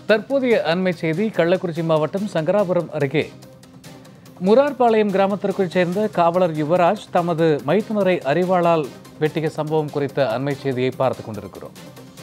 தற்போதைய அண்மை செய்தி கள்ளக்குறிச்சி மாவட்டம் சங்கராபுரம் அருகே முரார்பாளையம் கிராமத்திற்குள் சேர்ந்த காவலர் யுவராஜ் தமது மைத்துனரை அறிவாளால் வெட்டிய சம்பவம் குறித்த அண்மை செய்தியை பார்த்துக் கொண்டிருக்கிறோம்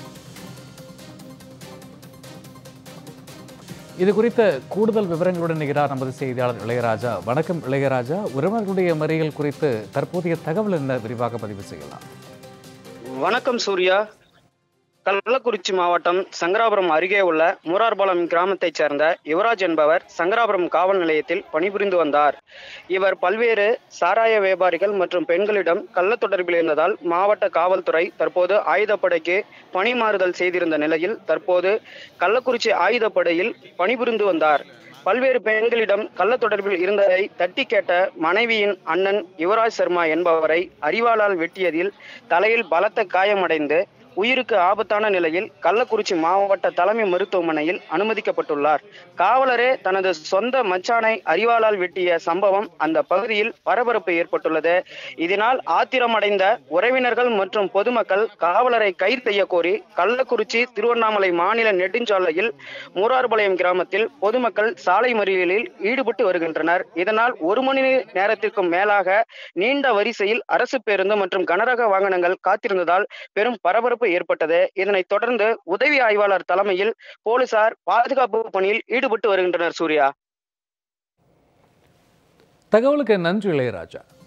இது குறித்த கூடுதல் விவரங்களுடன் நிகழார் நமது செய்தியாளர் இளையராஜா வணக்கம் இளையராஜா உறவினர்களுடைய மறியல் குறித்து தற்போதைய தகவல் என்ன விரிவாக பதிவு செய்யலாம் வணக்கம் சூர்யா கள்ளக்குறிச்சி மாவட்டம் சங்கராபுரம் அருகே உள்ள மூரார்பாலம் கிராமத்தைச் சேர்ந்த யுவராஜ் என்பவர் சங்கராபுரம் காவல் நிலையத்தில் பணிபுரிந்து வந்தார் இவர் பல்வேறு சாராய வியாபாரிகள் மற்றும் பெண்களிடம் கள்ள தொடர்பில் இருந்ததால் மாவட்ட காவல்துறை தற்போது ஆயுதப்படைக்கு பணி மாறுதல் செய்திருந்த நிலையில் தற்போது கள்ளக்குறிச்சி ஆயுதப்படையில் பணிபுரிந்து வந்தார் பல்வேறு பெண்களிடம் கள்ள தொடர்பில் இருந்ததை தட்டி கேட்ட மனைவியின் அண்ணன் யுவராஜ் சர்மா என்பவரை அறிவாளால் வெட்டியதில் தலையில் பலத்த காயமடைந்து உயிருக்கு ஆபத்தான நிலையில் கள்ளக்குறிச்சி மாவட்ட தலைமை மருத்துவமனையில் அனுமதிக்கப்பட்டுள்ளார் காவலரே தனது சொந்த மச்சானை அறிவாளால் வெட்டிய சம்பவம் அந்த பகுதியில் பரபரப்பு ஏற்பட்டுள்ளது இதனால் ஆத்திரமடைந்த உறவினர்கள் மற்றும் பொதுமக்கள் காவலரை கைது செய்ய கோரி கள்ளக்குறிச்சி திருவண்ணாமலை மாநில நெடுஞ்சாலையில் மூரார்பாளையம் கிராமத்தில் பொதுமக்கள் சாலை மறியலில் ஈடுபட்டு வருகின்றனர் இதனால் ஒரு மணி நேரத்திற்கும் மேலாக நீண்ட வரிசையில் அரசு பேருந்து மற்றும் கனரக வாகனங்கள் காத்திருந்ததால் பெரும் பரபரப்பு ஏற்பட்டது இதனைத் தொடர்ந்து உதவி ஆய்வாளர் தலைமையில் போலீசார் பாதுகாப்பு பணியில் ஈடுபட்டு வருகின்றனர் சூர்யா தகவலுக்கு நன்றி இளையராஜா